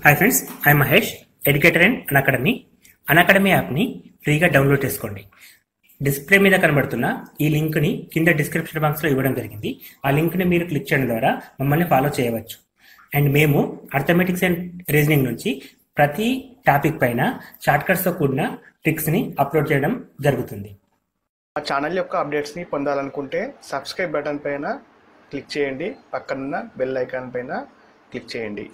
hi friends I Mahesh educator and academy academy యాప్ని ఫ్రీగా download చేసుకోండి డిస్ప్లే మీద కనబడుతున్న ఈ లింక్ని కింద డిస్క్రిప్షన్ బాక్స్లో ఇవ్వడం జరిగింది ఆ లింక్ని మీరు క్లిక్ చేయడం ద్వారా మమ్మల్ని ఫాలో చేయవచ్చు అండ్ మేము అర్థమెటిక్స్ అండ్ రీజనింగ్ నుంచి ప్రతి టాపిక్ పైన షార్ట్కట్స్తో కూడిన ట్రిక్స్ని అప్లోడ్ చేయడం జరుగుతుంది మా ఛానల్ యొక్క అప్డేట్స్ని పొందాలనుకుంటే సబ్స్క్రైబ్ బటన్ పైన క్లిక్ చేయండి పక్కనున్న బెల్ ఐకాన్ పైన క్లిక్ చేయండి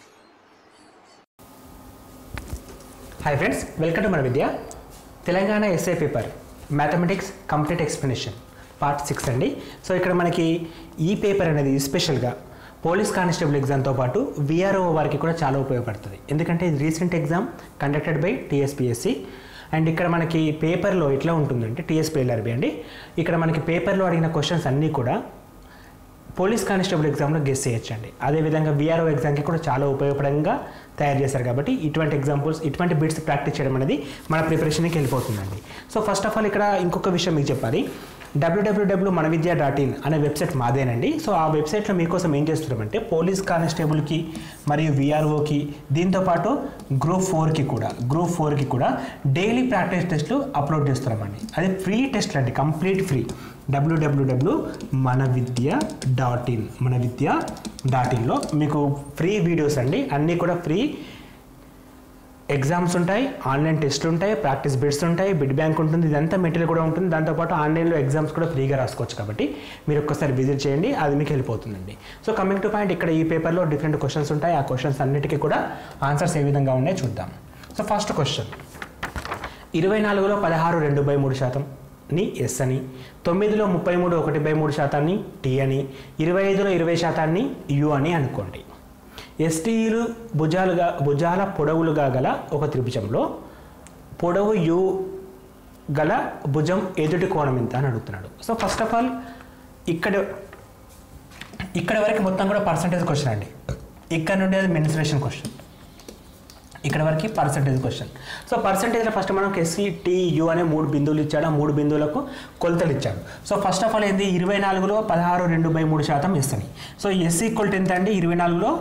hi friends welcome to Mana Vidya Telangana SA paper mathematics complete explanation part six అండి సో ఇక్కడ మనకి ఈ పేపర్ అనేది స్పెషల్గా పోలీస్ కానిస్టేబుల్ ఎగ్జామ్తో పాటు విఆర్ఓ వారికి కూడా చాలా ఉపయోగపడుతుంది ఎందుకంటే ఇది recent exam conducted by TSPSC and ఇక్కడ మనకి పేపర్లో ఎట్లా ఉంటుందంటే టీఎస్పిఎల్ఆర్బి అండి ఇక్కడ మనకి పేపర్లో అడిగిన క్వశ్చన్స్ అన్నీ కూడా పోలీస్ కానిస్టేబుల్ ఎగ్జామ్లో గెస్ చేయొచ్చండి అదేవిధంగా విఆర్ఓ ఎగ్జామ్కి కూడా చాలా ఉపయోగపడంగా తయారు చేశారు కాబట్టి ఇటువంటి ఎగ్జాంపుల్స్ ఇటువంటి బిట్స్ ప్రాక్టీస్ చేయడం అనేది మన ప్రిపరేషన్కి వెళ్ళిపోతుందండి సో ఫస్ట్ ఆఫ్ ఆల్ ఇక్కడ ఇంకొక విషయం మీకు చెప్పాలి WWW Mana Vidya dot in అనే వెబ్సైట్ మాదేనండి సో ఆ వెబ్సైట్లో మీకోసం ఏం చేస్తున్నామంటే పోలీస్ కానిస్టేబుల్కి మరియు విఆర్ఓకి దీంతోపాటు గ్రూప్ ఫోర్కి కూడా గ్రూప్ ఫోర్కి కూడా డైలీ ప్రాక్టీస్ టెస్ట్లు అప్లోడ్ చేస్తున్నామండి అది ఫ్రీ టెస్ట్లు అండి complete free WWW Mana Vidya dot in మన విద్య డాట్ ఇన్లో మీకు ఫ్రీ వీడియోస్ అండి అన్నీ కూడా ఫ్రీ ఎగ్జామ్స్ ఉంటాయి ఆన్లైన్ టెస్ట్లు ఉంటాయి ప్రాక్టీస్ బిట్స్ ఉంటాయి బిడ్ బ్యాంక్ ఉంటుంది ఇదంతా మెటీరియల్ కూడా ఉంటుంది దాంతోపాటు ఆన్లైన్లో ఎగ్జామ్స్ కూడా ఫ్రీగా రాసుకోవచ్చు కాబట్టి మీరు ఒక్కసారి విజిట్ చేయండి అది మీకు వెళ్ళిపోతుందండి సో కమింగ్ టు పాయింట్ ఇక్కడ ఈ పేపర్లో డిఫరెంట్ క్వశ్చన్స్ ఉంటాయి ఆ క్వశ్చన్స్ అన్నిటికీ కూడా ఆన్సర్స్ ఏ విధంగా ఉన్నాయో చూద్దాం సో ఫస్ట్ క్వశ్చన్ ఇరవై నాలుగులో పదహారు రెండు బై మూడు శాతం ని ఎస్ అని తొమ్మిదిలో ముప్పై మూడు ఒకటి బై మూడు శాతాన్ని టీ అని ఇరవై ఐదులో ఇరవై శాతాన్ని యు అని అనుకోండి ఎస్టీలు భుజాలుగా భుజాల పొడవులుగా గల ఒక త్రిభుజంలో పొడవు యు గల భుజం ఎదుటి కోణం ఎంత అని అడుగుతున్నాడు సో ఫస్ట్ ఆఫ్ ఆల్ ఇక్కడ ఇక్కడ వరకు మొత్తం కూడా పర్సంటేజ్ క్వశ్చన్ అండి ఇక్కడ నుండి అది మెన్సురేషన్ క్వశ్చన్ ఇక్కడ వరకు పర్సంటేజ్ క్వశ్చన్ సో పర్సంటేజ్లో ఫస్ట్ మనకు ఎస్సీ టీయు అనే మూడు బిందువులు ఇచ్చాడు ఆ మూడు బిందువులకు కొలతలు ఇచ్చాడు సో ఫస్ట్ ఆఫ్ ఆల్ ఏంది ఇరవై నాలుగులో పదహారు రెండు బై మూడు శాతం ఇస్తాయి సో ఎస్సీ ఈక్వల్ ఎంత అండి ఇరవై నాలుగులో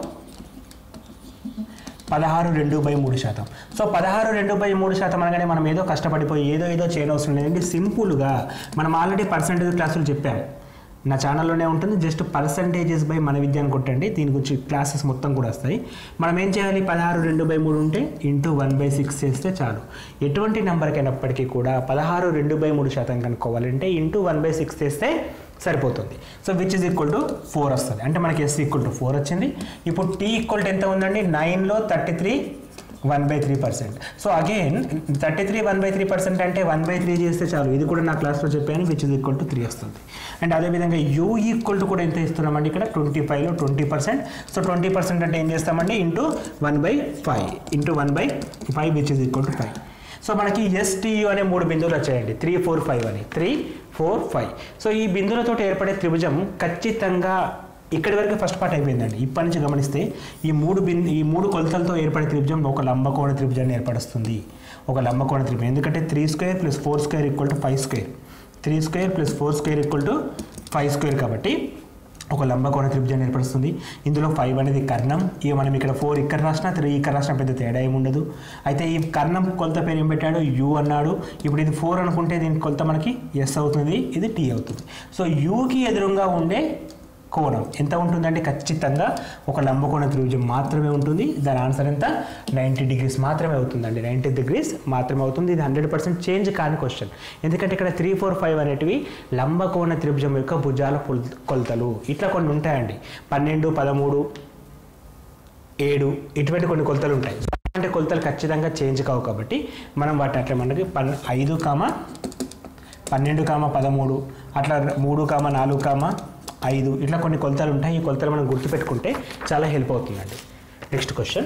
పదహారు రెండు బై మూడు శాతం సో పదహారు రెండు బై మూడు శాతం అనగానే మనం ఏదో కష్టపడిపోయి ఏదో ఏదో చేయనవసరం లేదండి సింపుల్గా మనం ఆల్రెడీ పర్సంటేజ్ క్లాసులు చెప్పాము నా ఛానల్లోనే ఉంటుంది జస్ట్ పర్సంటేజెస్ బై మన విద్య అని కొట్టండి దీని గురించి క్లాసెస్ మొత్తం కూడా వస్తాయి మనం ఏం చేయాలి పదహారు రెండు బై మూడు ఉంటే ఇంటూ వన్ బై సిక్స్ చేస్తే చాలు ఎటువంటి నెంబర్కి అయినప్పటికీ కూడా పదహారు రెండు బై మూడు శాతం కనుక్కోవాలంటే ఇంటూ వన్ బై సిక్స్ చేస్తే సరిపోతుంది so which is equal to four వస్తుంది అంటే మనకి ఎస్ ఈక్వల్ టు ఫోర్ వచ్చింది ఇప్పుడు టీ ఈక్వల్ టు ఎంత ఉందండి నైన్లో thirty three one by three percent so again thirty three one by three percent అంటే వన్ బై త్రీ చేస్తే చాలు ఇది కూడా నా క్లాస్లో చెప్పాను which is equal to three వస్తుంది అండ్ అదేవిధంగా యూ ఈక్వల్ టు కూడా ఎంత ఇస్తున్నామండి ఇక్కడ ట్వంటీ ఫైవ్లో twenty percent so twenty percent అంటే ఏం చేస్తామండి into one by five into one by five which is equal to five so మనకి ఎస్టీయు అనే మూడు బిందువులు వచ్చాయండి త్రీ ఫోర్ ఫైవ్ అని త్రీ ఫోర్ ఫైవ్ సో ఈ బిందువులతో ఏర్పడే త్రిభుజం ఖచ్చితంగా ఇక్కడి వరకు ఫస్ట్ పార్ట్ అయిపోయిందండి ఇప్పటి నుంచి గమనిస్తే ఈ మూడు బిందు ఈ మూడు కొలతలతో ఏర్పడే త్రిభుజం ఒక లంబకోణ త్రిభుజాన్ని ఏర్పడుస్తుంది ఒక లంబకోణ త్రిభుజం ఎందుకంటే three square plus four square equal to five square three square plus four square equal to five square కాబట్టి ఒక లంబకోణ త్రిభుజాన్ని ఏర్పడుతుంది ఇందులో ఫైవ్ అనేది కర్ణం ఇక మనం ఇక్కడ ఫోర్ ఇక్కడ రాసినా త్రీ ఇక్కడ రాసిన పెద్ద తేడా ఏమి ఉండదు అయితే ఈ కర్ణం కొలత పేరు ఏం పెట్టాడు యూ అన్నాడు ఇప్పుడు ఇది ఫోర్ అనుకుంటే దీని కొలత మనకి ఎస్ అవుతుంది ఇది టీ అవుతుంది సో యూకి ఎదురుగా ఉండే కోణం ఎంత ఉంటుందంటే ఖచ్చితంగా ఒక లంబకోణ త్రిభుజం మాత్రమే ఉంటుంది దాని ఆన్సర్ ఎంత నైంటీ డిగ్రీస్ మాత్రమే అవుతుందండి నైంటీ డిగ్రీస్ మాత్రమే అవుతుంది ఇది హండ్రెడ్ పర్సెంట్ చేంజ్ కాని క్వశ్చన్ ఎందుకంటే ఇక్కడ త్రీ ఫోర్ ఫైవ్ అనేటివి లంబకోణ త్రిభుజం యొక్క భుజాల కొల్- కొలతలు ఇట్లా కొన్ని ఉంటాయండి పన్నెండు పదమూడు ఏడు ఇటువంటి కొన్ని కొలతలు ఉంటాయి అంటే కొలతలు ఖచ్చితంగా చేంజ్ కావు కాబట్టి మనం వాటి అట్లా మనకి పన్ ఐదు కామ పన్నెండు కామ పదమూడు అట్లా మూడు కామ నాలుగు కామ ఐదు ఇట్లా కొన్ని కొలతలు ఉంటాయి ఈ కొలతలు మనం గుర్తుపెట్టుకుంటే చాలా హెల్ప్ అవుతుందండి next question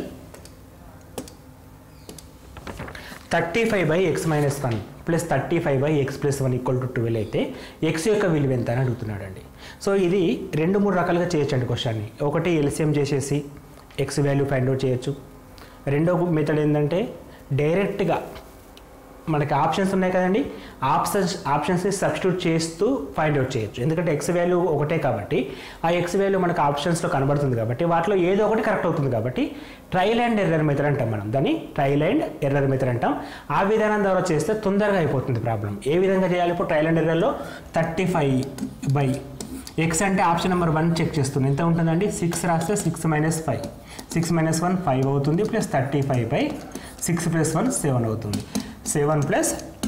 thirty five by X minus one plus thirty five by X plus one equal to twelve అయితే ఎక్స్ యొక్క విలువ ఎంత అని అడుగుతున్నాడండి సో ఇది రెండు మూడు రకాలుగా చేయొచ్చండి క్వశ్చన్ని ఒకటి ఎల్సిఎం చేసేసి ఎక్స్ వాల్యూ ఫైండ్ అవుట్ చేయొచ్చు రెండో మెథడ్ ఏంటంటే డైరెక్ట్గా మనకి ఆప్షన్స్ ఉన్నాయి కదండి ఆప్షన్స్ ఆప్షన్స్ని సబ్స్టిట్యూట్ చేస్తూ ఫైండ్ అవుట్ చేయొచ్చు ఎందుకంటే ఎక్స్ వాల్యూ ఒకటే కాబట్టి ఆ ఎక్స్ వాల్యూ మనకు ఆప్షన్స్లో కనబడుతుంది కాబట్టి వాటిలో ఏదో ఒకటి కరెక్ట్ అవుతుంది కాబట్టి ట్రయల్ అండ్ ఎర్రర్ మెథడ్ అంటాం మనం దాన్ని ట్రయల్ అండ్ ఎర్రర్ మెథడ్ అంటాం ఆ విధానం ద్వారా చేస్తే తొందరగా అయిపోతుంది ప్రాబ్లం ఏ విధంగా చేయాలి ఇప్పుడు ట్రయల్ అండ్ ఎర్రర్లో థర్టీ ఫైవ్ బై ఎక్స్ అంటే ఆప్షన్ నెంబర్ వన్ చెక్ చేస్తుంది ఎంత ఉంటుందండి సిక్స్ రాస్తే six minus five six minus one five అవుతుంది plus thirty five by six plus one seven అవుతుంది seven plus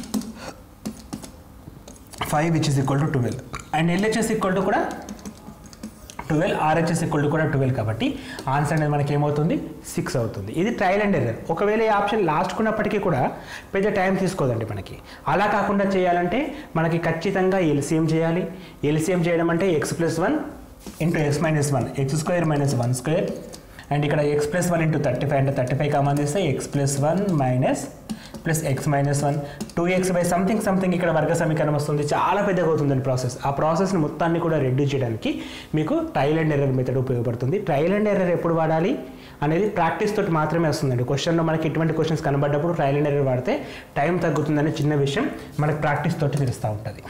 five which is equal to twelve and LHS equal to కూడా twelve RHS equal to కూడా twelve కాబట్టి answer అనేది మనకి ఏమవుతుంది six అవుతుంది ఇది ట్రయల్ అండ్ ఎర్రర్ ఒకవేళ ఈ ఆప్షన్ లాస్ట్ ఉన్నప్పటికీ కూడా పెద్ద టైం తీసుకోదండి మనకి అలా కాకుండా చేయాలంటే మనకి ఖచ్చితంగా ఎల్సిఎం చేయాలి ఎల్సిఎం చేయడం అంటే X plus one into X minus one X square minus one square and ఇక్కడ X plus one into thirty five అంటే థర్టీ ఫైవ్ కామన్ చేస్తే X plus one minus plus X minus one two X by something something ఇక్కడ వర్గ సమీకరణం వస్తుంది చాలా పెద్దగా అవుతుందండి ప్రాసెస్ ఆ ప్రాసెస్ని మొత్తాన్ని కూడా రెడ్యూస్ చేయడానికి మీకు ట్రయల్ అండ్ ఎర్రర్ మెథడ్ ఉపయోగపడుతుంది ట్రయల్ అండ్ ఎర్రర్ ఎప్పుడు వాడాలి అనేది ప్రాక్టీస్ తోటి మాత్రమే వస్తుందండి క్వశ్చన్లో మనకి ఎటువంటి క్వశ్చన్స్ కనబడ్డప్పుడు ట్రయల్ అండ్ ఎర్రర్ వాడితే టైం తగ్గుతుందనే చిన్న విషయం మనకి ప్రాక్టీస్ తోటి తెలుస్తూ ఉంటుంది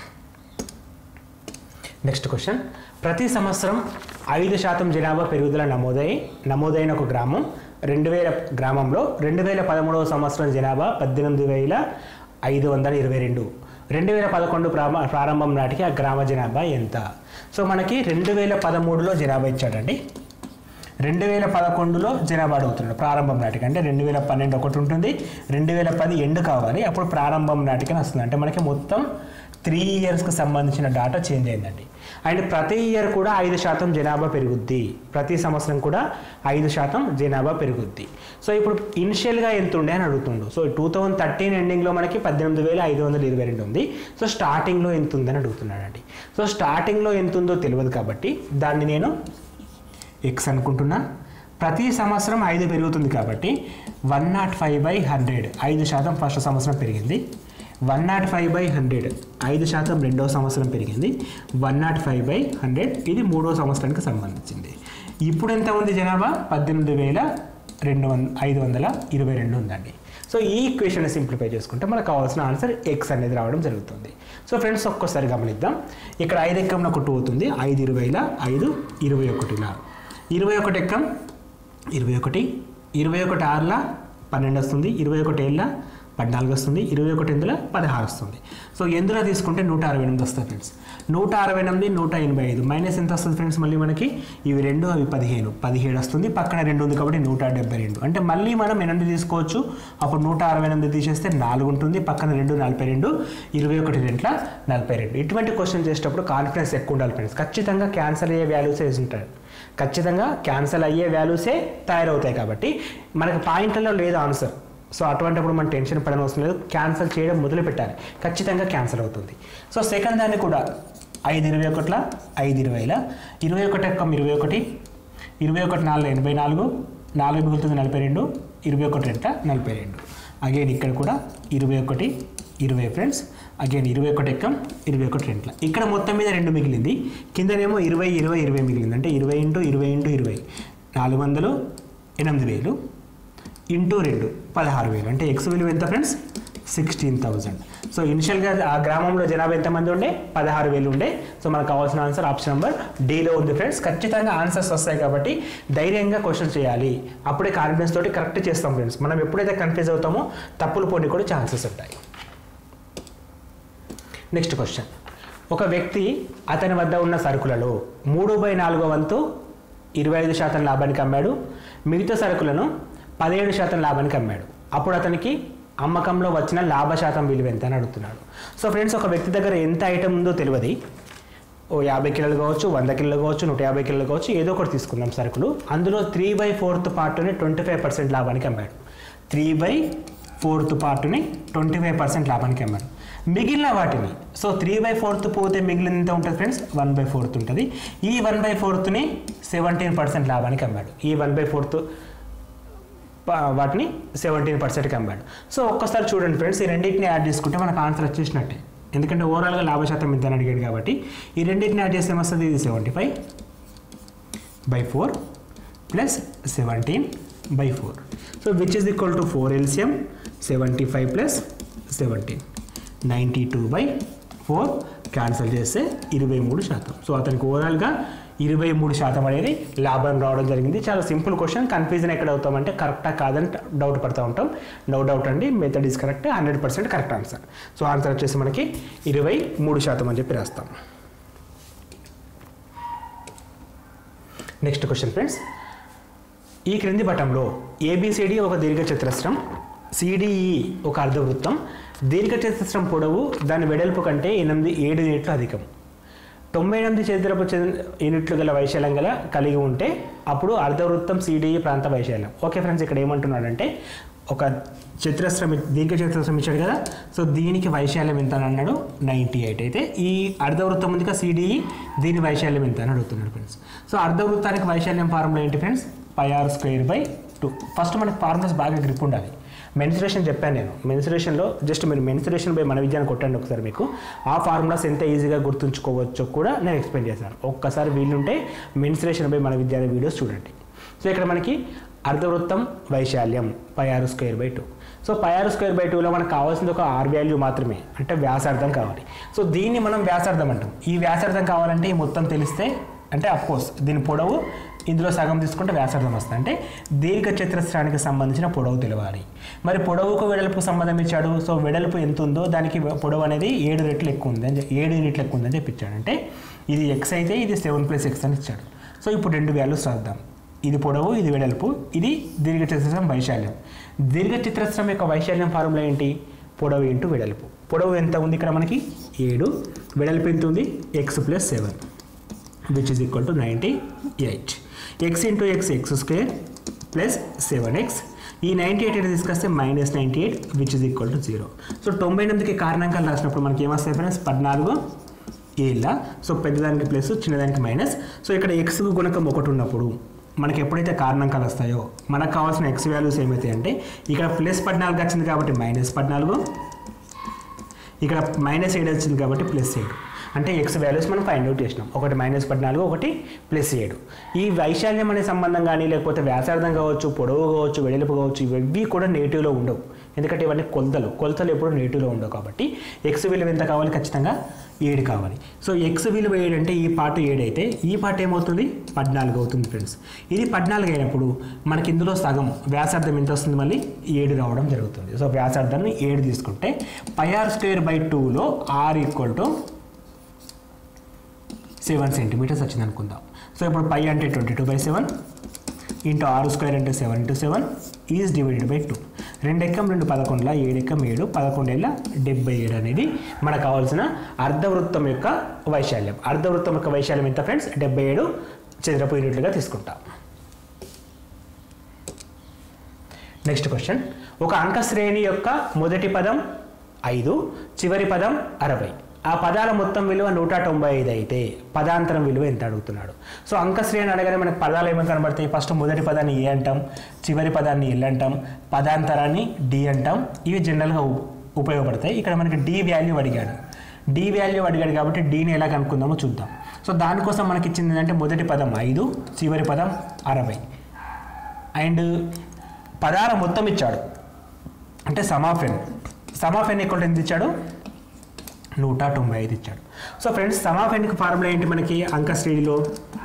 నెక్స్ట్ క్వశ్చన్ ప్రతి సంవత్సరం ఐదు శాతం జనాభా పెరుగుదల నమోదై నమోదైన ఒక గ్రామం రెండు వేల గ్రామంలో రెండు వేల పదమూడవ సంవత్సరం జనాభా పద్దెనిమిది వేల ఐదు వందల ఇరవై రెండు రెండు వేల పదకొండు ప్రామ ప్రారంభం నాటికి ఆ గ్రామ జనాభా ఎంత సో మనకి రెండు వేల పదమూడులో జనాభా ఇచ్చాడండి రెండు వేల పదకొండులో జనాభా అడుగుతున్నాడు ప్రారంభం నాటికి అంటే రెండు వేల పన్నెండు ఒకటి ఉంటుంది రెండు వేల పది ఎండ్ కావాలి అప్పుడు ప్రారంభం నాటికి వస్తుంది అంటే మనకి మొత్తం త్రీ ఇయర్స్కి సంబంధించిన డాటా చేంజ్ అయిందండి అండ్ ప్రతి ఇయర్ కూడా ఐదు శాతం జనాభా పెరుగుద్ది ప్రతి సంవత్సరం కూడా ఐదు శాతం జనాభా పెరుగుద్ది సో ఇప్పుడు ఇనిషియల్గా ఎంత ఉండే అని అడుగుతుండు సో టూ థౌజండ్ థర్టీన్ ఎండింగ్లో మనకి పద్దెనిమిది వేల ఐదు వందల ఇరవై రెండు ఉంది సో స్టార్టింగ్లో ఎంత ఉందని అడుగుతున్నాడండి సో స్టార్టింగ్లో ఎంత ఉందో తెలియదు కాబట్టి దాన్ని నేను ఎక్స్ అనుకుంటున్నా ప్రతి సంవత్సరం ఐదు పెరుగుతుంది కాబట్టి one nought five by hundred ఐదు శాతం ఫస్ట్ సంవత్సరం పెరిగింది one nought five by hundred ఐదు శాతం రెండవ సంవత్సరం పెరిగింది one nought five by hundred ఇది మూడో సంవత్సరానికి సంబంధించింది ఇప్పుడు ఎంత ఉంది జనాభా పద్దెనిమిది వేల రెండు వంద ఐదు వందల ఇరవై రెండు ఉందండి సో ఈ ఈక్వేషన్ సింప్లిఫై చేసుకుంటే మనకు కావాల్సిన ఆన్సర్ ఎక్స్ అనేది రావడం జరుగుతుంది సో ఫ్రెండ్స్ ఒక్కసారి గమనిద్దాం ఇక్కడ ఐదు ఎక్కంలో ఒక టూ అవుతుంది ఐదు ఇరవైల ఐదు ఇరవై ఒకటిలా ఇరవై ఒకటి ఎక్కం ఇరవై ఒకటి ఇరవై ఒకటి ఆరుల పన్నెండు వస్తుంది ఇరవై ఒకటి ఏళ్ళ పద్నాలుగు వస్తుంది ఇరవై ఒకటి ఎందులో పదహారు వస్తుంది సో ఎందులో తీసుకుంటే నూట అరవై ఎనిమిది వస్తుంది ఫ్రెండ్స్ నూట అరవై ఎనిమిది నూట ఎనభై ఐదు మైనస్ ఎంత వస్తుంది ఫ్రెండ్స్ మళ్ళీ మనకి ఇవి రెండు అవి పదిహేను పదిహేడు వస్తుంది పక్కన రెండు ఉంది కాబట్టి నూట డెబ్బై రెండు అంటే మళ్ళీ మనం ఎనిమిది తీసుకోవచ్చు అప్పుడు నూట అరవై ఎనిమిది తీసేస్తే నాలుగు ఉంటుంది పక్కన రెండు నలభై రెండు ఇరవై ఒకటి రెంట్ల నలభై రెండు ఇటువంటి క్వశ్చన్ చేసేటప్పుడు కాన్ఫిడెన్స్ ఎక్కువ ఉండాలి ఫ్రెండ్స్ ఖచ్చితంగా క్యాన్సల్ అయ్యే వాల్యూసే ఉంటాయి ఖచ్చితంగా క్యాన్సల్ అయ్యే వాల్యూసే తయారవుతాయి కాబట్టి మనకి పాయింట్లలో లేదు ఆన్సర్ సో అటువంటిప్పుడు మనం టెన్షన్ పడని అవసరం లేదు క్యాన్సిల్ చేయడం మొదలు పెట్టాలి ఖచ్చితంగా క్యాన్సిల్ అవుతుంది సో సెకండ్ దాన్ని కూడా ఐదు ఇరవై ఒకట్ల ఐదు ఇరవైల ఇరవై ఒకటి యొక్క ఇరవై ఒకటి ఇరవై ఒకటి నాలుగు ఎనభై నాలుగు నాలుగు మిగులుతుంది నలభై రెండు ఇరవై ఒకటి రెంట నలభై రెండు అగైన్ ఇక్కడ కూడా ఇరవై ఒకటి ఇరవై ఫ్రెండ్స్ అగైన్ ఇరవై ఒకటి ఎక్కం ఇరవై ఒకటి రెంట్ల ఇక్కడ మొత్తం మీద రెండు మిగిలింది కిందనేమో ఇరవై ఇరవై ఇరవై మిగిలింది అంటే ఇరవై ఇంటూ ఇరవై ఇంటూ ఇరవై నాలుగు వందలు ఎనిమిది వేలు ఇంటూ రెండు పదహారు వేలు అంటే ఎక్స్ విలువ ఎంత ఫ్రెండ్స్ సిక్స్టీన్ థౌజండ్ సో ఇనిషియల్గా ఆ గ్రామంలో జనాభా ఎంతమంది ఉండే పదహారు వేలు ఉండే సో మనకు కావాల్సిన ఆన్సర్ ఆప్షన్ నెంబర్ డీలో ఉంది ఫ్రెండ్స్ ఖచ్చితంగా ఆన్సర్స్ వస్తాయి కాబట్టి ధైర్యంగా క్వశ్చన్ చేయాలి అప్పుడే కాన్ఫిడెన్స్ తోటి కరెక్ట్ చేస్తాం ఫ్రెండ్స్ మనం ఎప్పుడైతే కన్ఫ్యూజ్ అవుతామో తప్పులు పోనీ కూడా ఛాన్సెస్ ఉంటాయి నెక్స్ట్ క్వశ్చన్ ఒక వ్యక్తి అతని వద్ద ఉన్న సరుకులలో మూడు బై నాలుగో వంతు ఇరవై ఐదు శాతం లాభానికి అమ్మాడు మిగతా సరుకులను పదిహేడు శాతం లాభానికి అమ్మాడు అప్పుడు అతనికి అమ్మకంలో వచ్చిన లాభ శాతం విలువ ఎంత అని అడుగుతున్నాడు సో ఫ్రెండ్స్ ఒక వ్యక్తి దగ్గర ఎంత ఐటమ్ ఉందో తెలియదు ఓ యాభై కిలోలు కావచ్చు వంద కిలోలు కావచ్చు నూట యాభై కిలోలు కావచ్చు ఏదో ఒకటి తీసుకుందాం సరుకులు అందులో త్రీ బై ఫోర్త్ పార్ట్ని ట్వంటీ ఫైవ్ పర్సెంట్ లాభానికి అమ్మాడు త్రీ బై ఫోర్త్ పార్ట్ని ట్వంటీ ఫైవ్ పర్సెంట్ లాభానికి అమ్మాడు మిగిలిన వాటిని సో త్రీ బై ఫోర్త్ పోతే మిగిలిన ఎంత ఉంటుంది ఫ్రెండ్స్ వన్ బై ఫోర్త్ ఉంటుంది ఈ వన్ బై ఫోర్త్ని సెవెంటీన్ పర్సెంట్ లాభానికి అమ్మాడు ఈ వన్ బై ఫోర్త్ వాటిని సెవెంటీన్ పర్సెంట్కి అమ్మాడు సో ఒక్కసారి చూడండి ఫ్రెండ్స్ ఈ రెండింటిని యాడ్ చేసుకుంటే మనకు ఆన్సర్ వచ్చేసినట్టే ఎందుకంటే ఓవరాల్గా లాభశాతం ఎంత అని అడిగాడు కాబట్టి ఈ రెండింటిని యాడ్ చేస్తే ఏమొస్తుంది ఇది seventy five by four plus seventeen by four so which is equal to four LCM seventy five plus seventeen ninety two by four cancel చేస్తే ఇరవై మూడు శాతం సో అతనికి ఓవరాల్గా ఇరవై మూడు శాతం అనేది లాభం రావడం జరిగింది చాలా సింపుల్ క్వశ్చన్ కన్ఫ్యూజన్ ఎక్కడ అవుతామంటే కరెక్టా కాదని డౌట్ పడుతూ ఉంటాం నో డౌట్ అండి method is correct hundred percent correct answer so answer వచ్చేసి మనకి ఇరవై మూడు శాతం అని చెప్పి రాస్తాం నెక్స్ట్ క్వశ్చన్ ఫ్రెండ్స్ ఈ క్రింది పటంలో ఏబిసిడి ఒక దీర్ఘచతురస్రం సిడిఈ ఒక అర్ధవృత్తం దీర్ఘచతురస్రం పొడవు దాని వెడల్పు కంటే ఎనిమిది ఏడు యూనిట్లు అధికం తొంభై ఎనిమిది చతురపు చ- యూనిట్లు గల వైశాల్యం గల కలిగి ఉంటే అప్పుడు అర్ధవృత్తం సిడిఈ ప్రాంత వైశాల్యం ఓకే ఫ్రెండ్స్ ఇక్కడ ఏమంటున్నాడంటే ఒక చతురస్రం దీర్ఘ చతురస్రం ఇచ్చాడు కదా సో దీనికి వైశాల్యం ఎంత అని అన్నాడు నైంటీ ఎయిట్ అయితే ఈ అర్ధవృత్తం ఉంది కదా సిడిఈ దీని వైశాల్యం ఎంత అని అడుగుతున్నాడు ఫ్రెండ్స్ సో అర్ధవృత్తానికి వైశాల్యం ఫార్ములా ఏంటి friends pi r square by two first మనకి ఫార్ములాస్ బాగా గ్రిప్ ఉండాలి మెన్సురేషన్ చెప్పాను నేను మెన్సురేషన్లో జస్ట్ మీరు మెన్సురేషన్ బై మన విద్యాన్ని కొట్టండి ఒకసారి మీకు ఆ ఫార్ములాస్ ఎంత ఈజీగా గుర్తుంచుకోవచ్చో కూడా నేను ఎక్స్ప్లెయిన్ చేశాను ఒక్కసారి వీలుంటే మెన్సురేషన్ బై మన విద్యాలయ వీడియోస్ చూడండి సో ఇక్కడ మనకి అర్ధవృత్తం వైశాల్యం pi r square by two so pi r square by టూలో మనకు కావాల్సింది ఒక ఆర్ వాల్యూ మాత్రమే అంటే వ్యాసార్థం కావాలి సో దీన్ని మనం వ్యాసార్థం అంటాం ఈ వ్యాసార్థం కావాలంటే ఈ మొత్తం తెలిస్తే అంటే కోర్స్ దీని పొడవు ఇందులో సగం తీసుకుంటే వ్యాసార్థం వస్తుంది అంటే దీర్ఘ చతురస్రానికి సంబంధించిన పొడవు తెలియాలి మరి పొడవుకు వెడల్పుకు సంబంధం ఇచ్చాడు సో వెడల్పు ఎంత ఉందో దానికి పొడవు అనేది ఏడు రెట్లు ఎక్కువ ఉంది అని చె- ఏడు యూనిట్లు ఎక్కువ ఉందని చెప్పించాడు అంటే ఇది ఎక్స్ అయితే ఇది సెవెన్ ప్లస్ ఎక్స్ అని ఇచ్చాడు సో ఇప్పుడు రెండు వాల్యూస్ రాద్దాం ఇది పొడవు ఇది వెడల్పు ఇది దీర్ఘ చతురస్రం వైశాల్యం దీర్ఘ చతురస్రం యొక్క వైశాల్యం ఫార్ములా ఏంటి పొడవు ఇంటూ వెడల్పు పొడవు ఎంత ఉంది ఇక్కడ మనకి ఏడు వెడల్పు ఎంత ఉంది X plus seven which is equal to ninety eight X into X X square plus seven X ఈ నైంటీ ఎయిట్ తీసుకొస్తే minus ninety eight which is equal to zero so తొంభై ఎనిమిదికి కారణాంకాలు రాసినప్పుడు మనకి ఏమొస్తాయి ఫ్రెండ్స్ పద్నాలుగు ఏళ్ళ సో పెద్దదానికి ప్లస్ చిన్నదానికి మైనస్ సో ఇక్కడ ఎక్స్ గుణకం ఒకటి ఉన్నప్పుడు మనకి ఎప్పుడైతే కారణాంకాలు వస్తాయో మనకు కావాల్సిన ఎక్స్ వాల్యూస్ ఏమవుతాయి అంటే ఇక్కడ ప్లస్ పద్నాలుగు వచ్చింది కాబట్టి మైనస్ పద్నాలుగు ఇక్కడ మైనస్ ఏడు వచ్చింది కాబట్టి ప్లస్ ఏడు అంటే ఎక్స్ వాల్యూస్ మనం ఫైండ్ అవుట్ చేసినాం ఒకటి మైనస్ పద్నాలుగు ఒకటి ప్లస్ ఏడు ఈ వైశాల్యం అనే సంబంధం కానీ లేకపోతే వ్యాసార్థం కావచ్చు పొడవు కావచ్చు వెడల్పు కావచ్చు ఇవి కూడా నెగిటివ్లో ఉండవు ఎందుకంటే ఇవన్నీ కొలతలు కొలతలు ఎప్పుడు నెగిటివ్లో ఉండవు కాబట్టి ఎక్స్ విలువ ఎంత కావాలి ఖచ్చితంగా ఏడు కావాలి సో ఎక్స్ విలువ ఏడు అంటే ఈ పార్ట్ ఏడు అయితే ఈ పార్ట్ ఏమవుతుంది పద్నాలుగు అవుతుంది ఫ్రెండ్స్ ఇది పద్నాలుగు అయినప్పుడు మనకి ఇందులో సగం వ్యాసార్థం ఎంత వస్తుంది మళ్ళీ ఏడు రావడం జరుగుతుంది సో వ్యాసార్థాన్ని ఏడు తీసుకుంటే పై ఆర్ స్క్వేర్ బై టూలో r equal to seven centimetres వచ్చింది అనుకుందాం సో ఇప్పుడు పై అంటే twenty two by seven into r square అంటే seven into seven is divided by two రెండు ఎక్కం రెండు పదకొండుల ఏడు ఎక్కం ఏడు పదకొండేళ్ళ డెబ్బై ఏడు అనేది మనకు కావాల్సిన అర్ధవృత్తం యొక్క వైశాల్యం అర్ధవృత్తం యొక్క వైశాల్యం ఎంత ఫ్రెండ్స్ డెబ్బై ఏడు చదరపు యూనిట్లుగా తీసుకుంటాం నెక్స్ట్ క్వశ్చన్ ఒక అంక శ్రేణి యొక్క మొదటి పదం ఐదు చివరి పదం అరవై ఆ పదాల మొత్తం విలువ నూట తొంభై ఐదు అయితే పదాంతరం విలువ ఎంత అడుగుతున్నాడు సో అంక శ్రేణి అనగానే మనకు పదాలు ఏమేమి కనబడతాయి ఫస్ట్ మొదటి పదాన్ని ఏ అంటాం చివరి పదాన్ని ఎల్ అంటాం పదాంతరాన్ని డి అంటాం ఇవి జనరల్గా ఉ- ఉపయోగపడతాయి ఇక్కడ మనకి డి వాల్యూ అడిగాడు డి వాల్యూ అడిగాడు కాబట్టి డీని ఎలా కనుక్కుందామో చూద్దాం సో దానికోసం మనకి ఇచ్చింది ఏంటంటే మొదటి పదం ఐదు చివరి పదం అరవై అండ్ పదాల మొత్తం ఇచ్చాడు అంటే సమాఫెన్ సమాఫెన్ ఇక్కడ ఎంత ఇచ్చాడు నూట తొంభై ఐదు ఇచ్చాడు సో ఫ్రెండ్స్ సమాఫెన్కి ఫార్ములా ఏంటి మనకి అంక శ్రేణిలో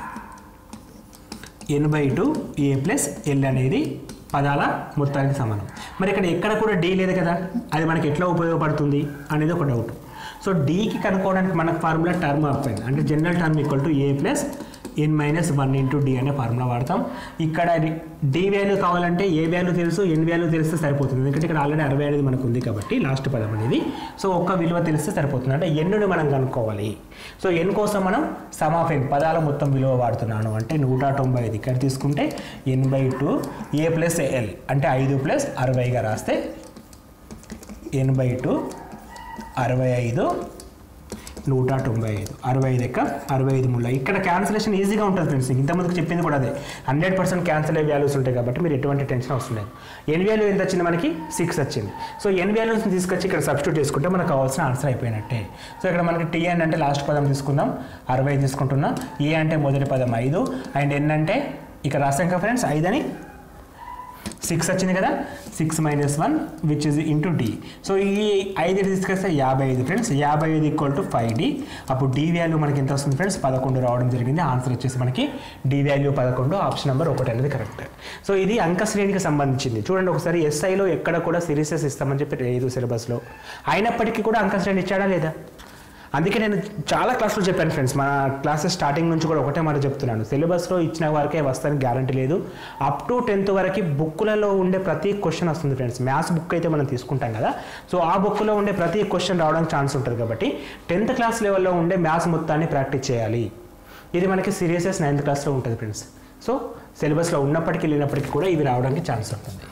N by two A plus L అనేది పదాల మొత్తానికి సమానం మరి ఇక్కడ ఎక్కడ కూడా డి లేదు కదా అది మనకి ఎట్లా ఉపయోగపడుతుంది అనేది ఒక డౌట్ సో డీకి కనుక్కోవడానికి మనకు ఫార్ములా టర్మ్ ఆఫ్ ఎన్ అంటే general term equal to A plus N minus one into D అనే ఫార్ములా వాడతాం ఇక్కడ డి వాల్యూ కావాలంటే ఏ వాల్యూ తెలుసు ఎన్ వాల్యూ తెలిస్తే సరిపోతుంది ఎందుకంటే ఇక్కడ ఆల్రెడీ అరవై అనేది మనకు ఉంది కాబట్టి లాస్ట్ పదం అనేది సో ఒక్క విలువ తెలిస్తే సరిపోతుంది అంటే ఎన్నుని మనం కనుక్కోవాలి సో ఎన్ కోసం మనం సమ్ ఆఫ్ ఎన్ పదాల మొత్తం విలువ వాడుతున్నాను అంటే నూట తొంభై ఐదు ఇక్కడ తీసుకుంటే N by two A plus L అంటే ఐదు ప్లస్ అరవైగా రాస్తే ఎన్ బై టూ అరవై ఐదు నూట తొంభై ఐదు అరవై ఐదు ఎక్క అరవై ఐదు ముళ్ళ ఇక్కడ క్యాన్సిలేషన్ ఈజీగా ఉంటుంది ఫ్రెండ్స్ ఇంతకుముందుకు చెప్పింది కూడా అదే హండ్రెడ్ పర్సెంట్ క్యాన్సిల్ అయ్యే వాల్యూస్ ఉంటాయి కాబట్టి మీరు ఎటువంటి టెన్షన్ అవసరం లేదు ఎన్ వాల్యూ ఎంత వచ్చింది మనకి సిక్స్ వచ్చింది సో ఎన్ వాల్యూస్ తీసుకొచ్చి ఇక్కడ సబ్స్టిట్యూట్ చేసుకుంటే మనకు కావాల్సిన ఆన్సర్ అయిపోయినట్టే సో ఇక్కడ మనకి టీ ఎన్ అంటే లాస్ట్ పదం తీసుకుందాం అరవై తీసుకుంటున్నాం ఏ అంటే మొదటి పదం ఐదు అండ్ ఎన్ అంటే ఇక్కడ రాసాం కదా ఫ్రెండ్స్ ఐదు అని సిక్స్ వచ్చింది కదా six minus one which is into D so ఈ ఐదు తీసుకొస్తే యాభై ఐదు ఫ్రెండ్స్ యాభై ఐదు ఈక్వల్ టు ఫైవ్ డి అప్పుడు డి వాల్యూ మనకి ఎంత వస్తుంది ఫ్రెండ్స్ పదకొండు రావడం జరిగింది ఆన్సర్ వచ్చేసి మనకి డి వాల్యూ పదకొండు ఆప్షన్ నెంబర్ ఒకటి అనేది కరెక్ట్ సో ఇది అంక శ్రేణికి సంబంధించింది చూడండి ఒకసారి ఎస్ఐలో ఎక్కడ కూడా సిరీసెస్ ఇస్తామని చెప్పి లేదు సిలబస్లో అయినప్పటికీ కూడా అంక శ్రేణి ఇచ్చాడా లేదా అందుకే నేను చాలా క్లాసులు చెప్పాను ఫ్రెండ్స్ మన క్లాసెస్ స్టార్టింగ్ నుంచి కూడా ఒకటే మాట చెప్తున్నాను సిలబస్లో ఇచ్చిన వరకే వస్తానికి గ్యారంటీ లేదు అప్ టు టెన్త్ వరకు బుక్లలో ఉండే ప్రతి క్వశ్చన్ వస్తుంది ఫ్రెండ్స్ మ్యాథ్స్ బుక్ అయితే మనం తీసుకుంటాం కదా సో ఆ బుక్లో ఉండే ప్రతి క్వశ్చన్ రావడానికి ఛాన్స్ ఉంటుంది కాబట్టి టెన్త్ క్లాస్ లెవెల్లో ఉండే మ్యాథ్స్ మొత్తాన్ని ప్రాక్టీస్ చేయాలి ఇది మనకి సీరియసెస్ నైన్త్ క్లాస్లో ఉంటుంది ఫ్రెండ్స్ సో సిలబస్లో ఉన్నప్పటికీ లేనప్పటికీ కూడా ఇవి రావడానికి ఛాన్స్ ఉంటుంది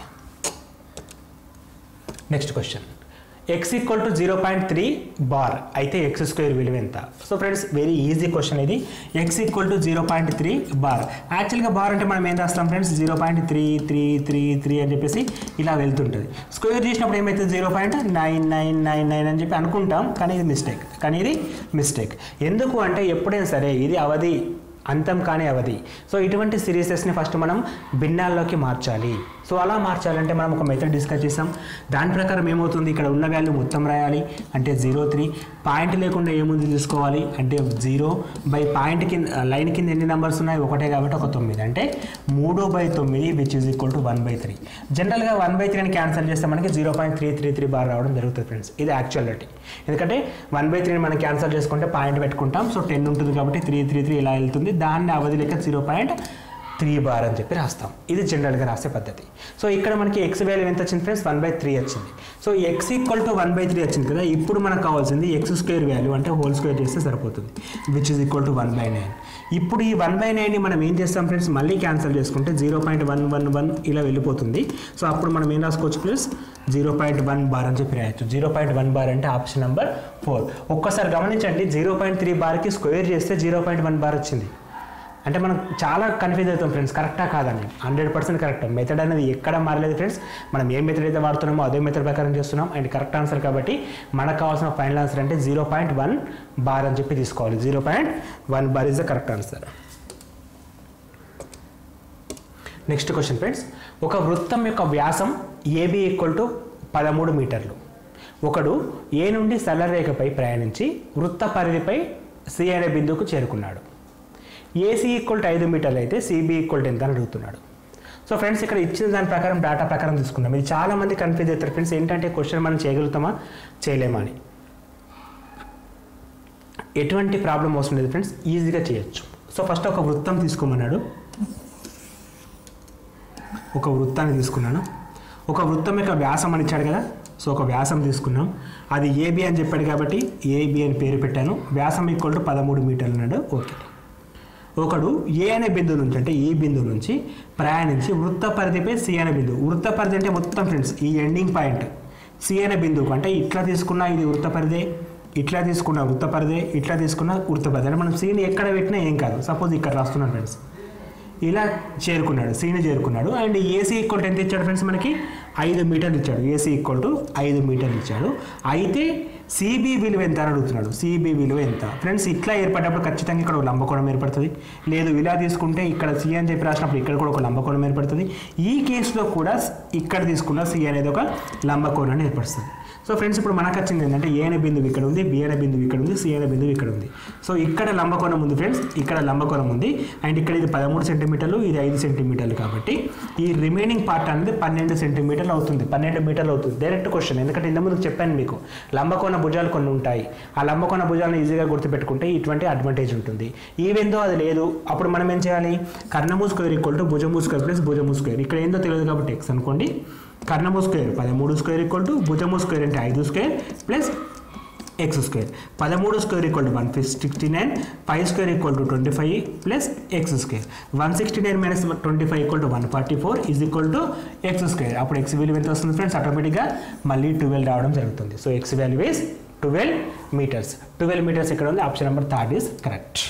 next question X equal to zero point three bar అయితే ఎక్స్ స్క్వేర్ విలువ ఎంత so friends very easy question ఇది X equal to zero point three bar యాక్చువల్గా బార్ అంటే మనం ఏం రాస్తాం friends zero point three three three three అని చెప్పేసి ఇలా వెళ్తుంటుంది స్క్వేర్ చేసినప్పుడు ఏమైతుంది zero point nine nine nine nine అని చెప్పి అనుకుంటాం కానీ ఇది మిస్టేక్ కానీ ఇది మిస్టేక్ ఎందుకు అంటే ఎప్పుడైనా సరే ఇది అవధి అంతం కాని అవధి సో ఇటువంటి సిరీసెస్ని ఫస్ట్ మనం భిన్నాల్లోకి మార్చాలి సో అలా మార్చాలంటే మనం ఒక మెథడ్ డిస్కస్ చేసాం దాని ప్రకారం ఏమవుతుంది ఇక్కడ ఉన్న వాల్యూ మొత్తం రాయాలి అంటే జీరో త్రీ పాయింట్ లేకుండా ఏముంది తీసుకోవాలి అంటే జీరో బై పాయింట్ కింద లైన్ కింద ఎన్ని నెంబర్స్ ఉన్నాయి ఒకటే కాబట్టి ఒక తొమ్మిది అంటే మూడు బై తొమ్మిది which is equal to one by three జనరల్గా వన్ బై త్రీని క్యాన్సిల్ చేస్తే మనకి zero point three three three bar రావడం జరుగుతుంది ఫ్రెండ్స్ ఇది యాక్చువాలిటీ ఎందుకంటే వన్ బై త్రీని మనం క్యాన్సిల్ చేసుకుంటే పాయింట్ పెట్టుకుంటాం సో టెన్ ఉంటుంది కాబట్టి త్రీ త్రీ త్రీ ఇలా వెళ్తుంది దాన్ని అవధి లెక్క జీరో పాయింట్ త్రీ బార్ అని చెప్పి రాస్తాం ఇది జనరల్గా రాసే పద్ధతి సో ఇక్కడ మనకి ఎక్స్ వాల్యూ ఎంత వచ్చింది ఫ్రెండ్స్ వన్ బై త్రీ వచ్చింది so X equal to one by three వచ్చింది కదా ఇప్పుడు మనకు కావాల్సింది ఎక్స్ స్క్వేర్ వాల్యూ అంటే హోల్ స్క్వేర్ చేస్తే సరిపోతుంది which is equal to one by nine ఇప్పుడు ఈ వన్ బై నైన్ని మనం ఏం చేస్తాం ఫ్రెండ్స్ మళ్ళీ క్యాన్సిల్ చేసుకుంటే zero point one one one ఇలా వెళ్ళిపోతుంది సో అప్పుడు మనం ఏం రాసుకోవచ్చు plus zero point one bar అని చెప్పి రాయొచ్చు జీరో పాయింట్ వన్ బార్ అంటే ఆప్షన్ నెంబర్ ఫోర్ ఒక్కసారి గమనించండి జీరో పాయింట్ త్రీ బార్కి స్క్వేర్ చేస్తే జీరో పాయింట్ వన్ బార్ వచ్చింది అంటే మనం చాలా కన్ఫ్యూజ్ అవుతాం ఫ్రెండ్స్ కరెక్టా కాదని హండ్రెడ్ పర్సెంట్ కరెక్ట్ మెథడ్ అనేది ఎక్కడ మారలేదు ఫ్రెండ్స్ మనం ఏ మెథడ్ అయితే వాడుతున్నామో అదే మెథడ్ ప్రకారం చేస్తున్నాం అండ్ కరెక్ట్ ఆన్సర్ కాబట్టి మనకు కావాల్సిన ఫైనల్ ఆన్సర్ అంటే జీరో పాయింట్ వన్ బార్ అని చెప్పి తీసుకోవాలి zero point one bar is the correct answer next question friends ఒక వృత్తం యొక్క వ్యాసం ఏబి ఈక్వల్ టు పదమూడు మీటర్లు ఒకడు ఏ నుండి సరళరేఖపై ప్రయాణించి వృత్త పరిధిపై సి అనే బిందువుకు చేరుకున్నాడు ఏసీ ఈక్వల్ టు ఐదు మీటర్లు అయితే సిబి ఈక్వల్ టు ఎంత అని అడుగుతున్నాడు సో ఫ్రెండ్స్ ఇక్కడ ఇచ్చిన దాని ప్రకారం డేటా ప్రకారం తీసుకున్నాం ఇది చాలా మంది కన్ఫ్యూజ్ అవుతారు ఫ్రెండ్స్ ఏంటంటే క్వశ్చన్ మనం చేయగలుగుతామా చేయలేమా అని ఎటువంటి ప్రాబ్లం అవసరం లేదు ఫ్రెండ్స్ ఈజీగా చేయొచ్చు సో ఫస్ట్ ఒక వృత్తం తీసుకోమన్నాడు ఒక వృత్తాన్ని తీసుకున్నాను ఒక వృత్తం యొక్క వ్యాసం అని ఇచ్చాడు కదా సో ఒక వ్యాసం తీసుకున్నాం అది ఏబి అని చెప్పాడు కాబట్టి ఏబి అని పేరు పెట్టాను వ్యాసం ఈక్వల్ టు పదమూడు మీటర్లు అన్నాడు ఓకే ఒకడు ఏ అనే బిందువు నుంచి అంటే ఈ బిందువు నుంచి ప్రయాణించి వృత్త పరిధిపై సి అనే బిందువు వృత్త పరిధి అంటే మొత్తం ఫ్రెండ్స్ ఈ ఎండింగ్ పాయింట్ సి అనే బిందువు అంటే ఇట్లా తీసుకున్నా ఇది వృత్త పరిధే ఇట్లా తీసుకున్న వృత్త పరిధే ఇట్లా తీసుకున్న వృత్త పరిధి అంటే మనం సీని ఎక్కడ పెట్టినా ఏం కాదు సపోజ్ ఇక్కడ రాస్తున్నాను ఫ్రెండ్స్ ఇలా చేరుకున్నాడు సీని చేరుకున్నాడు అండ్ ఏసీ ఈక్వల్ ఎంత ఇచ్చాడు ఫ్రెండ్స్ మనకి ఐదు మీటర్లు ఇచ్చాడు ఏసీ ఈక్వల్ టు ఐదు మీటర్లు ఇచ్చాడు అయితే సిబి విలువ ఎంత అని అడుగుతున్నాడు సిబి విలువ ఎంత ఫ్రెండ్స్ ఇట్లా ఏర్పడినప్పుడు ఖచ్చితంగా ఇక్కడ ఒక లంబకోణం ఏర్పడుతుంది లేదు ఇలా తీసుకుంటే ఇక్కడ సి అని చెప్పి రాసినప్పుడు ఇక్కడ కూడా ఒక లంబకోణం ఏర్పడుతుంది ఈ కేసులో కూడా ఇక్కడ తీసుకున్న సి అనేది ఒక లంబకోణాన్ని ఏర్పడుతుంది సో ఫ్రెండ్స్ ఇప్పుడు మనకు వచ్చింది ఏంటంటే ఏ అనే బిందువు ఇక్కడ ఉంది బి అనే బిందువు ఇక్కడ ఉంది సి అనే బిందువు ఇక్కడ ఉంది సో ఇక్కడ లంబకోణం ఉంది ఫ్రెండ్స్ ఇక్కడ లంబకోణం ఉంది అండ్ ఇక్కడ ఇది పదమూడు సెంటీమీటర్లు ఇది ఐదు సెంటీమీటర్లు కాబట్టి ఈ రిమైనింగ్ పార్ట్ అనేది పన్నెండు సెంటీమీటర్లు అవుతుంది పన్నెండు మీటర్లు అవుతుంది డైరెక్ట్ క్వశ్చన్ ఎందుకంటే ఇంత ముందు చెప్పాను మీకు లంబకోణ భుజాలు కొన్ని ఉంటాయి ఆ లంబకోణ భుజాలను ఈజీగా గుర్తుపెట్టుకుంటే ఇటువంటి అడ్వాంటేజ్ ఉంటుంది ఈవెందో అది లేదు అప్పుడు మనం ఏం చేయాలి కర్ణము స్క్వేర్ ఈక్వల్ టు భుజము స్క్వేర్ ప్లస్ భుజము స్క్వేర్ ఇక్కడ ఏందో తెలియదు కాబట్టి ఎక్స్ అనుకోండి కర్ణము స్క్వేర్ పదమూడు స్క్వేర్ ఈక్వల్ టు భుజము స్క్వేర్ అంటే ఐదు స్క్వేర్ ప్లస్ ఎక్స్ స్క్వేర్ పదమూడు square equal to one sixty nine five square equal to twenty five plus x square one sixty nine minus twenty five equal to one forty four is equal to x square అప్పుడు x విలువ ఎంత వస్తుంది friends ఆటోమేటిక్గా మళ్ళీ twelve రావడం జరుగుతుంది so x value is twelve meters twelve meters ఇక్కడ ఉంది option number third is correct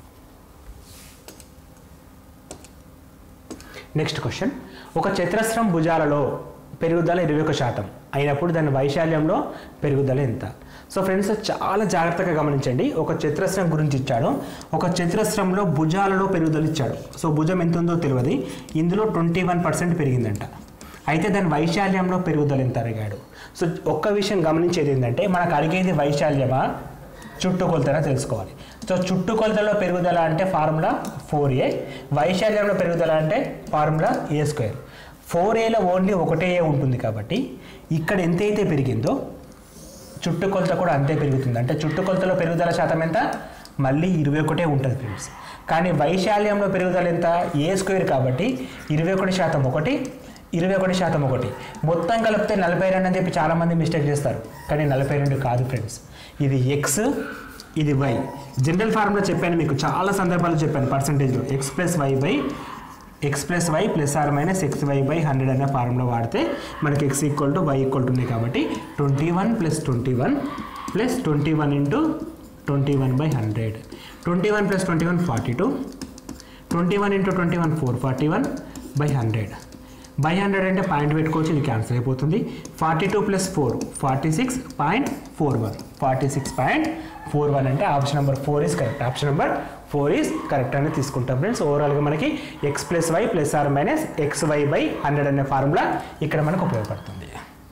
next question ఒక చతురస్రం భుజాలలో పెరుగుదల ఇరవై ఒక శాతం అయినప్పుడు దాని వైశాల్యంలో పెరుగుదల ఎంత సో ఫ్రెండ్స్ చాలా జాగ్రత్తగా గమనించండి ఒక చతురస్రం గురించి ఇచ్చాడు ఒక చతురస్రంలో భుజాలలో పెరుగుదల ఇచ్చాడు సో భుజం ఎంత ఉందో తెలియదు ఇందులో ట్వంటీ వన్ పర్సెంట్ పెరిగిందంట అయితే దాని వైశాల్యంలో పెరుగుదల ఎంత అడిగాడు సో ఒక్క విషయం గమనించేది ఏంటంటే మనకు అడిగేది వైశాల్యమా చుట్టుకొలతనా తెలుసుకోవాలి సో చుట్టుకొలతలో పెరుగుదల అంటే ఫార్ములా ఫోర్ ఏ వైశాల్యంలో పెరుగుదల అంటే ఫార్ములా ఏ స్క్వేర్ ఫోర్ ఏలో ఓన్లీ ఒకటే ఏ ఉంటుంది కాబట్టి ఇక్కడ ఎంతైతే పెరిగిందో చుట్టుకొలత కూడా అంతే పెరుగుతుంది అంటే చుట్టుకొలతలో పెరుగుదల శాతం ఎంత మళ్ళీ ఇరవై ఒకటే ఉంటుంది ఫ్రెండ్స్ కానీ వైశాల్యంలో పెరుగుదల ఎంత ఏ స్క్వేర్ కాబట్టి ఇరవై ఒకటి శాతం ఒకటి ఇరవై ఒకటి శాతం ఒకటి మొత్తం కలిపితే నలభై రెండు అని చెప్పి చాలామంది మిస్టేక్ చేస్తారు కానీ నలభై రెండు కాదు ఫ్రెండ్స్ ఇది ఎక్స్ ఇది వై జనరల్ ఫార్ములా చెప్పాను మీకు చాలా సందర్భాలు చెప్పాను పర్సంటేజ్లో x plus y by X plus y plus r minus x y by hundred అనే ఫార్ములా వాడితే మనకి x equal to y equal to ఉన్నాయి కాబట్టి twenty one plus twenty one plus twenty one into twenty one by hundred twenty one plus twenty one forty two twenty one into twenty one four forty one by hundred by hundred అంటే point పెట్టుకోవచ్చు ఇది cancel అయిపోతుంది forty two plus four forty six point four one forty six point four one అంటే option number four is correct option number four is correct అని తీసుకుంటాం friends ఓవరాల్గా మనకి x plus y plus r minus x y by hundred అనే formula ఇక్కడ మనకు ఉపయోగపడుతుంది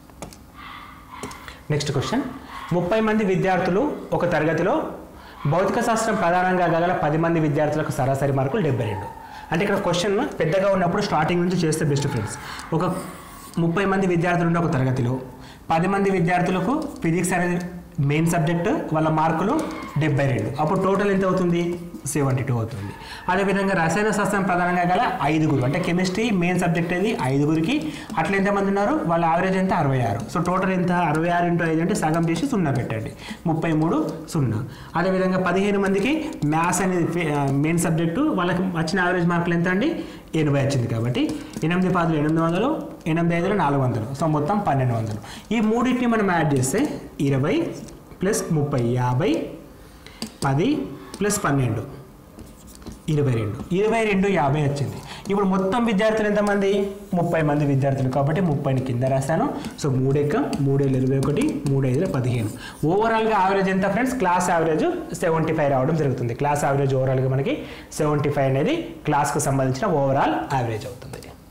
next question ముప్పై మంది విద్యార్థులు ఒక తరగతిలో భౌతిక శాస్త్రం ప్రధానంగా గల పది మంది విద్యార్థులకు సరాసరి మార్కులు డెబ్బై రెండు అంటే ఇక్కడ క్వశ్చన్ పెద్దగా ఉన్నప్పుడు స్టార్టింగ్ నుంచి చేస్తే బెస్ట్ ఫ్రెండ్స్ ఒక ముప్పై మంది విద్యార్థులు ఉండే ఒక తరగతిలో పది మంది విద్యార్థులకు ఫిజిక్స్ అనేది మెయిన్ సబ్జెక్ట్ వాళ్ళ మార్కులు డెబ్బై రెండు అప్పుడు టోటల్ ఎంత అవుతుంది సెవెంటీ టూ అవుతుంది అదేవిధంగా రసాయన శాస్త్రం ప్రధానంగా గల ఐదుగురు అంటే కెమిస్ట్రీ మెయిన్ సబ్జెక్ట్ ఏది ఐదుగురికి అట్లా ఎంతమంది ఉన్నారు వాళ్ళ యావరేజ్ ఎంత అరవై ఆరు సో టోటల్ ఎంత అరవై ఆరు ఇంటూ ఐదు అంటే సగం చేసి సున్నా పెట్టండి ముప్పై మూడు సున్నా అదేవిధంగా పదిహేను మందికి మ్యాథ్స్ అనేది మెయిన్ సబ్జెక్టు వాళ్ళకి వచ్చిన యావరేజ్ మార్కులు ఎంత అండి ఎనభై వచ్చింది కాబట్టి ఎనిమిది పాదులు ఎనిమిది వందలు ఎనిమిది ఐదులు నాలుగు వందలు సో మొత్తం పన్నెండు వందలు ఈ మూడింటిని మనం యాడ్ చేస్తే ఇరవై ప్లస్ ముప్పై యాభై పది ప్లస్ పన్నెండు ఇరవై రెండు ఇరవై రెండు యాభై వచ్చింది ఇప్పుడు మొత్తం విద్యార్థులు ఎంతమంది ముప్పై మంది విద్యార్థులు కాబట్టి ముప్పైని కింద రాస్తాను సో మూడెక్క మూడేళ్ళు ఇరవై ఒకటి మూడైదుల పదిహేను ఓవరాల్గా యావరేజ్ ఎంత friends class average seventy five రావడం జరుగుతుంది క్లాస్ యావరేజ్ ఓవరాల్గా మనకి సెవెంటీ ఫైవ్ అనేది క్లాస్కు సంబంధించిన ఓవరాల్ యావరేజ్ అవుతుంది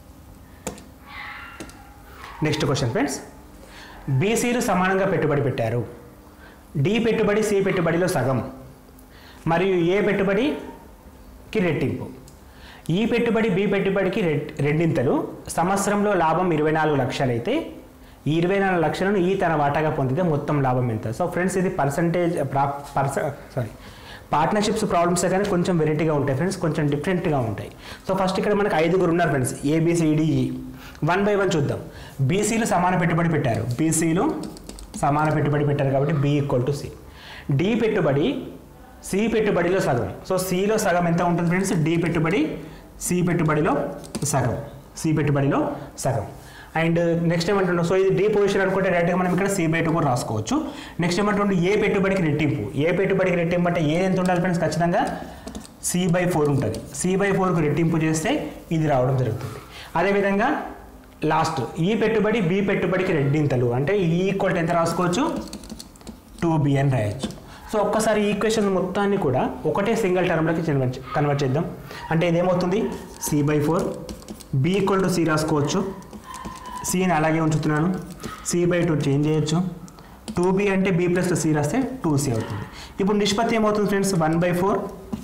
నెక్స్ట్ క్వశ్చన్ ఫ్రెండ్స్ బీసీలు సమానంగా పెట్టుబడి పెట్టారు డి పెట్టుబడి సి పెట్టుబడిలో సగం మరియు ఏ పెట్టుబడికి రెట్టింపు ఈ పెట్టుబడి బి పెట్టుబడికి రెట్ రెండింతలు సంవత్సరంలో లాభం ఇరవై నాలుగు లక్షలైతే ఈ ఇరవై నాలుగు లక్షలను ఈ తన వాటాగా పొందితే మొత్తం లాభం ఎంత సో ఫ్రెండ్స్ ఇది పర్సంటేజ్ పర్స సారీ పార్ట్నర్షిప్స్ ప్రాబ్లమ్స్ కానీ కొంచెం వెరైటీగా ఉంటాయి ఫ్రెండ్స్ కొంచెం డిఫరెంట్గా ఉంటాయి సో ఫస్ట్ ఇక్కడ మనకు ఐదుగురు ఉన్నారు friends A B C D E one by one చూద్దాం బీసీలు సమాన పెట్టుబడి పెట్టారు బీసీలు సమాన పెట్టుబడి పెట్టారు కాబట్టి B equal to C D పెట్టుబడి సి పెట్టుబడిలో సగం సో సిలో సగం ఎంత ఉంటుంది ఫ్రెండ్స్ డి పెట్టుబడి సి పెట్టుబడిలో సగం సి పెట్టుబడిలో సగం అండ్ నెక్స్ట్ ఏమంటుండో సో ఇది డి పొజిషన్ అనుకుంటే డైరెక్ట్గా మనం ఇక్కడ సి బై టూ కూడా రాసుకోవచ్చు నెక్స్ట్ ఏమంటుండే ఏ పెట్టుబడికి రెట్టింపు ఏ పెట్టుబడికి రెట్టింపు అంటే ఏది ఎంత ఉండాలి ఫ్రెండ్స్ ఖచ్చితంగా సి బై ఫోర్ ఉంటుంది సి బై ఫోర్కు రెట్టింపు చేస్తే ఇది రావడం జరుగుతుంది అదేవిధంగా లాస్ట్ ఈ పెట్టుబడి బి పెట్టుబడికి రెడ్డింతలు అంటే ఈ ఈక్వల్ ఎంత రాసుకోవచ్చు టూ బి అని రాయొచ్చు సో ఒక్కసారి ఈ ఈక్వేషన్ మొత్తాన్ని కూడా ఒకటే సింగిల్ టర్మ్లోకి కన్వర్ట్ కన్వర్ట్ చేద్దాం అంటే ఇదేమవుతుంది C by four B equal to C రాసుకోవచ్చు సిని అలాగే ఉంచుతున్నాను సి బై టూ చేంజ్ చేయొచ్చు టూ బి అంటే బి ప్లస్ సి రాస్తే టూ సి అవుతుంది ఇప్పుడు నిష్పత్తి ఏమవుతుంది friends one by four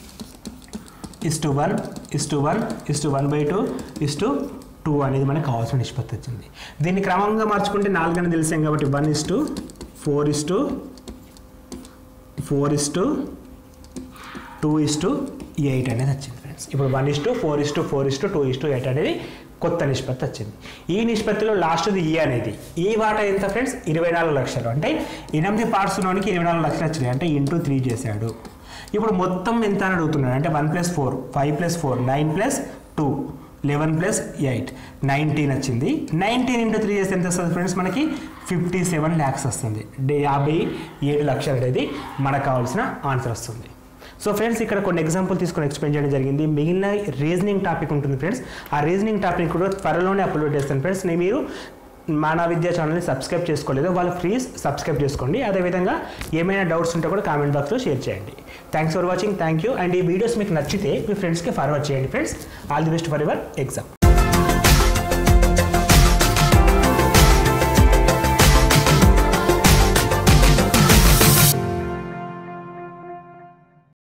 is to one is to one is to one by two is to two అనేది మనకు కావాల్సిన నిష్పత్తి వచ్చింది దీన్ని క్రమంగా మార్చుకుంటే నాలుగు అని తెలిసాం కాబట్టి one is to four is to four is to two is to eight అనేది వచ్చింది ఫ్రెండ్స్ ఇప్పుడు one is to four is to four is to two is to eight అనేది కొత్త నిష్పత్తి వచ్చింది ఈ నిష్పత్తిలో లాస్ట్ది ఈ అనేది ఈ వాటా ఎంత ఫ్రెండ్స్ ఇరవై నాలుగు లక్షలు అంటే ఎనిమిది పార్ట్స్లోనికి ఇరవై నాలుగు లక్షలు వచ్చినాయి అంటే ఇంటూ త్రీ చేశాడు ఇప్పుడు మొత్తం ఎంత అని అడుగుతున్నాడు అంటే one plus four five plus four nine plus two eleven plus eight nineteen వచ్చింది నైన్టీన్ ఇంటూ త్రీ చేస్తే ఎంత వస్తుంది ఫ్రెండ్స్ మనకి ఫిఫ్టీ సెవెన్ ల్యాక్స్ వస్తుంది డే యాభై ఏడు లక్షలు అనేది మనకు కావాల్సిన ఆన్సర్ వస్తుంది సో ఫ్రెండ్స్ ఇక్కడ కొన్ని ఎగ్జాంపుల్ తీసుకొని ఎక్స్ప్లెయిన్ చేయడం జరిగింది మిగిలిన రీజనింగ్ టాపిక్ ఉంటుంది ఫ్రెండ్స్ ఆ రీజనింగ్ టాపిక్ కూడా త్వరలోనే అప్లోడ్ చేస్తాను ఫ్రెండ్స్ నేను మీరు మానా విద్యా ఛానల్ని సబ్స్క్రైబ్ చేసుకోలేదు వాళ్ళు ఫ్రీ సబ్స్క్రైబ్ చేసుకోండి అదేవిధంగా ఏమైనా డౌట్స్ ఉంటే కూడా కామెంట్ బాక్స్లో షేర్ చేయండి thanks for watching thank you and ఈ వీడియోస్ మీకు నచ్చితే మీ ఫ్రెండ్స్కి ఫార్వర్డ్ చేయండి friends all the best for your exam